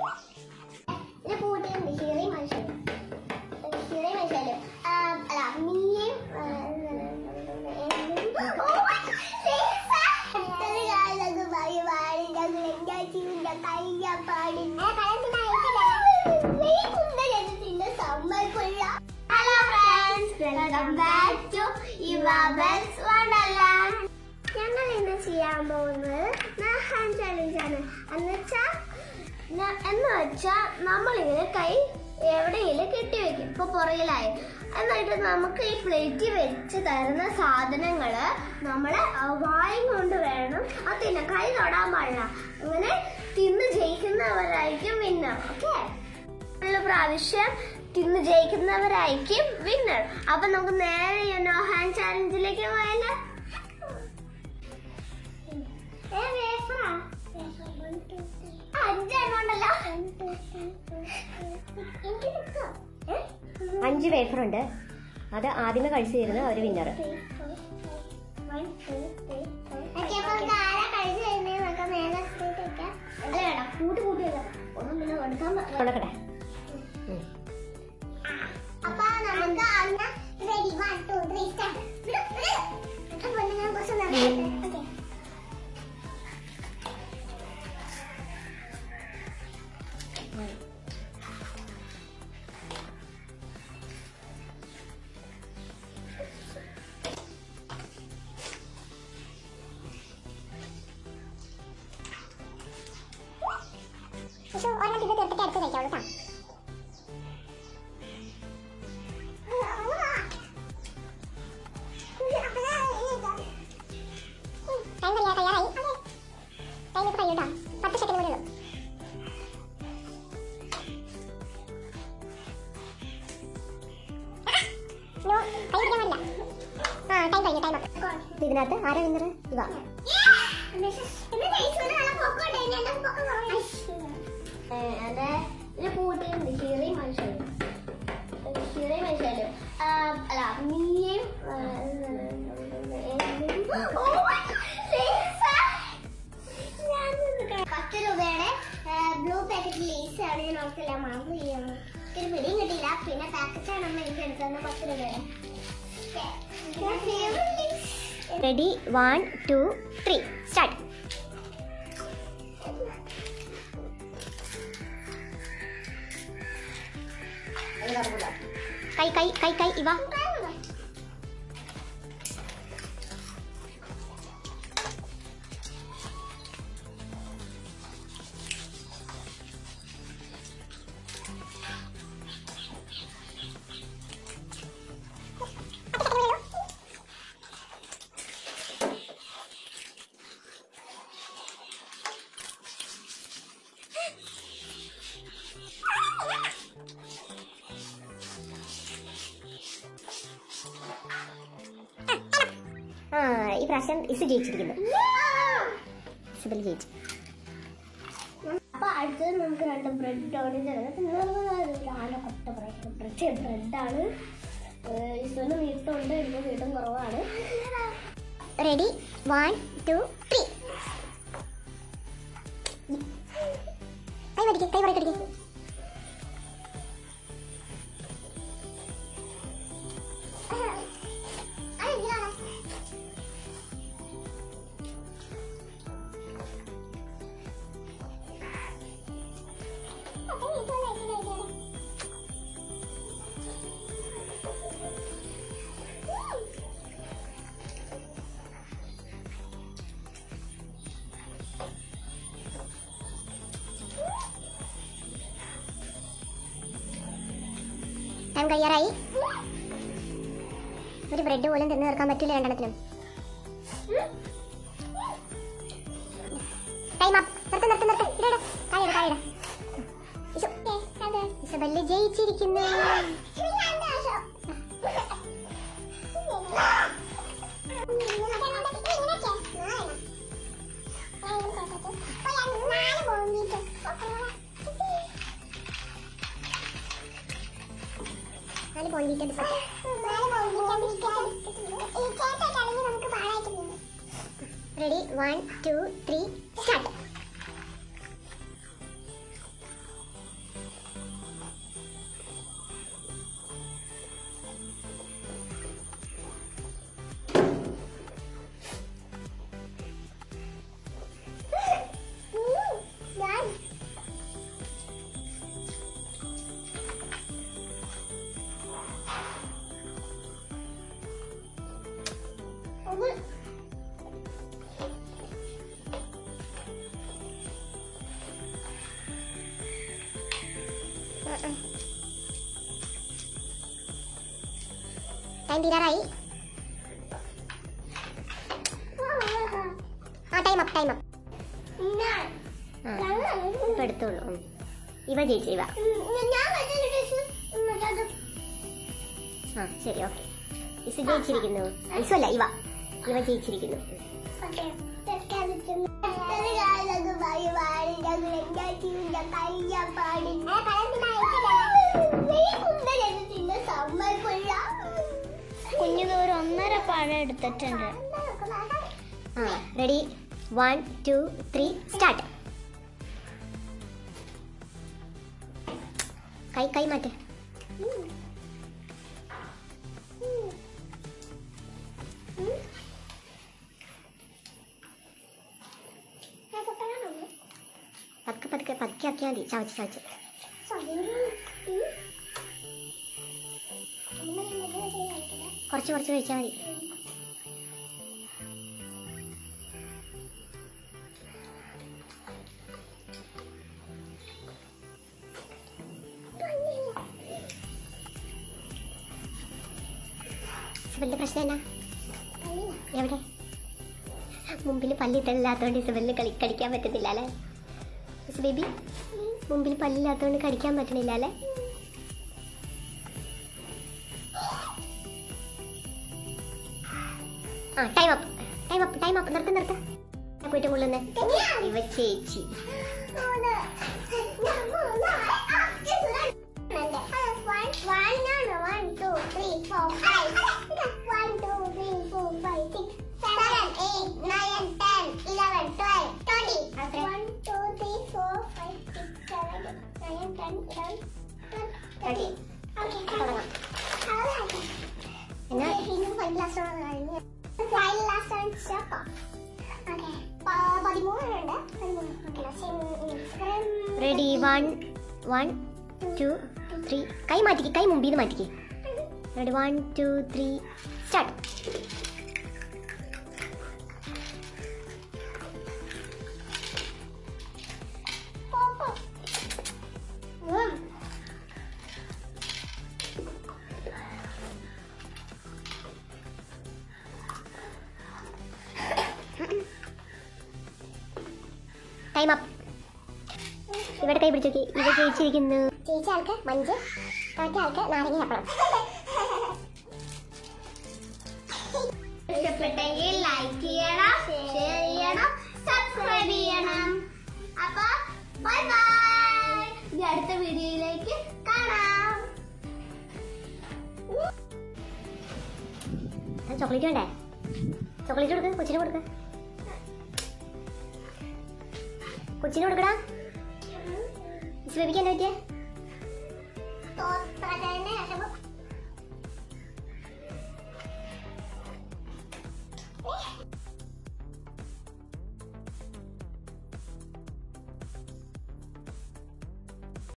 ഇത് കൂട്ടിയുണ്ട് ഹിറി മനുഷ്യനും ഹിറി മനുഷ്യനും അല്ല നീയും ആ, ഓ, സേഫാ. എത്ര കാലത്ത് പരിപാടി ഞങ്ങൾ എന്താ ചെയ്യുന്ന കഴിയാൻ പാടില്ല hello friends welcome back to ഇവാബൽസ് വണ്ടർലാൻഡ് ഞങ്ങൾ ഇന്ന് ചെയ്യാൻ പോകുന്നത് നഹാൻ ചലഞ്ച് ആണ് എന്ന് വെച്ചാൽ എന്ന് വെച്ചാൽ നമ്മളിങ്ങനെ കൈ എവിടെയെങ്കിലും കെട്ടിവെക്കും ഇപ്പൊ പുറകിലായി എന്നിട്ട് നമുക്ക് ഈ പ്ലേറ്റിൽ വെച്ച് തരുന്ന സാധനങ്ങള് നമ്മള് വായും കൊണ്ട് വേണം അത് തിന്ന കൈ തൊടാൻ പാടില്ല അങ്ങനെ തിന്ന് ജയിക്കുന്നവരായിരിക്കും വിന്നർ ഓക്കെ ഉള്ള പ്രാവശ്യം തിന്ന് ജയിക്കുന്നവരായിരിക്കും വിന്നർ അപ്പൊ നമുക്ക് നേരെ ഈ നോ ഹാൻഡ് ചാലഞ്ചിലേക്ക് പോയാലോ ഏ, വേഫറാ? അഞ്ചെണ്ണം ഉണ്ടല്ലോ. എനിക്ക് നിക്കാം. ഏ? അഞ്ച് വേഫർ ഉണ്ട് അത് ആദ്യമേ കഴിച്ചു തരുന്ന ഒരു വിന്നർ ഓക്കേ, അപ്പൊ നമുക്ക് ആരാ കഴിച്ച് തരുന്നത് നമുക്ക് മേലെ ഇട്ടിട്ട് വെക്കാം. അല്ല വേണ്ട, കൂട്ടി കൂട്ടി വെക്കാം. ഒന്നും പിന്നെ എടുക്കാൻ പ- കൊണ്ടക്കട്ടെ അപ്പൊ നമുക്ക് അന്ന് ready, one, two, three, start. വിട്, വിട്. അപ്പൊ ഞാൻ കുറച്ച് നടക്കട്ടെ. ഓക്കേ. പക്ഷെ ഒരെണ്ണം ഇത് തീർത്തിട്ട് അടുത്ത് കഴിക്കാവുള്ളൂ കേട്ടോ ടൈം കഴിയാ തയ്യാറായി ടൈം ഇപ്പൊ കഴിയൂട്ടോ പത്ത് സെക്കൻഡ് കൂടെ ഉള്ളൂ No, കൈ പിടിക്കാൻ പാടില്ല. ആ ടൈം കഴിഞ്ഞു ടൈം ഇതിനകത്ത് ആരാ വിന്നർ ഇവ അതെ ഇത് കൂട്ടിയുണ്ട് ഹിറി മനുഷ്യനും ഹിറി മനുഷ്യനും അല്ല നീയും ആ, ഓ, ലേസാ. പത്ത് രൂപയുടെ ബ്ലൂ പാക്കറ്റ് ലേസ് ആണ് ഞാൻ ഓർത്തില്ല മറന്നു ചെയ്യുന്നു ഒരു പിടിയും കിട്ടിയില്ല പിന്നെ പാക്കറ്റാണ് അമ്മ എനിക്ക് എടുത്തത് പത്ത് രൂപയുടെ ready one two three start കൈ കൈ കൈ കൈ ഇവ ആ ഈ പ്രാവശ്യം ഇസ് ജയിച്ചിരിക്കുന്നു ഇസബൽ ജയിച്ചു അപ്പൊ അടുത്തത് നമുക്ക് രണ്ട് ബ്രെഡ് ഓടിച്ചെടുക്കാം ആന കൊട്ട ബ്രെഡ് ബ്രെഡ് ബ്രെഡാണ് ഇസുവിന് വീട്ടുണ്ട് എനിക്ക് വീട്ടും കുറവാണ് റെഡി വൺ ടു ത്രീ കൈ പഠിക്കും കൈ പഠിക്കും ടൈം കഴിയാറായി ഒരു ബ്രെഡ് പോലും തിന്നു തീർക്കാൻ പറ്റില്ല രണ്ടെണ്ണത്തിനും ടൈം അപ്പ് നിർത്ത് നിർത്ത് നിർത്ത് ഇട ഇട താഴെ താഴെ ഇസബല്ല് ജയിച്ചിരിക്കുന്നു നാല് Bournvita biscuit ready one two three start time തീരാറായി ആ ടൈം അപ്പ് ടൈം അപ്പ് ആ ഇപ്പൊ എടുത്തോളൂ ഉം. ഇവ ജയിച്ചു ഇവ ആ ശരി ഓക്കെ ഇസ് ജയിച്ചിരിക്കുന്നു ഇസു അല്ല ഇവ ഇവ ജയിച്ചിരിക്കുന്നു കുഞ്ഞുതോറ് ഒന്നര പഴം എടുത്തിട്ടുണ്ട് ആ ready one two three start കൈ കൈ മാറ്റ് പതുക്കെ പതുക്കെ പതുക്കെ ആക്കിയാൽ മതി ചവച്ച് ചവച്ച് കുറച്ച് കുറച്ച് കഴിച്ചാൽ മതി ഇസബലിന്റെ പ്രശ്നം എന്നാ എവിടെ മുമ്പിൽ പല്ലിത്തല്ലാത്തോണ്ട് ഇസബലിന് കളി കടിക്കാൻ പറ്റുന്നില്ല അല്ലേ ഇസ് ബേബി മുമ്പിൽ പല്ലില്ലാത്തോണ്ട് കടിക്കാൻ പറ്റണില്ല അല്ലേ ആ time up time up time up നിർത്ത നിർത്ത ഞാൻ പോയിട്ട് കൊള്ളുന്നേ ഇവ ചേച്ചി എന്നാ ready one one two three കൈ മാറ്റിക്ക് കൈ മുമ്പിൽ നിന്ന് മാറ്റിക്ക് ready one two three start time up ഇവിടെ കൈ പിടിച്ചു നോക്കി ഇവ ജയിച്ചിരിക്കുന്നു ചേച്ചി ആൾക്ക് മഞ്ച് മറ്റേ ആൾക്ക് നാരങ്ങ അപ്പളം ഇഷ്ടപ്പെട്ടെങ്കിൽ ലൈക്ക് ചെയ്യണം ഷെയർ ചെയ്യണം സബ്സ്ക്രൈബ് ചെയ്യണം അപ്പൊ ബൈ ബൈ ഇനി അടുത്ത വീഡിയോയിലേക്ക് കാണാം ചോക്ലേറ്റ് വേണ്ടേ ചോക്ലേറ്റ് കൊടുക്ക് കൊച്ചിന് കൊടുക്ക് കൊച്ചിന് കൊടുക്കടാ മിസ് ബേബിക്ക് എന്നാ പറ്റിയേ തോന്നേ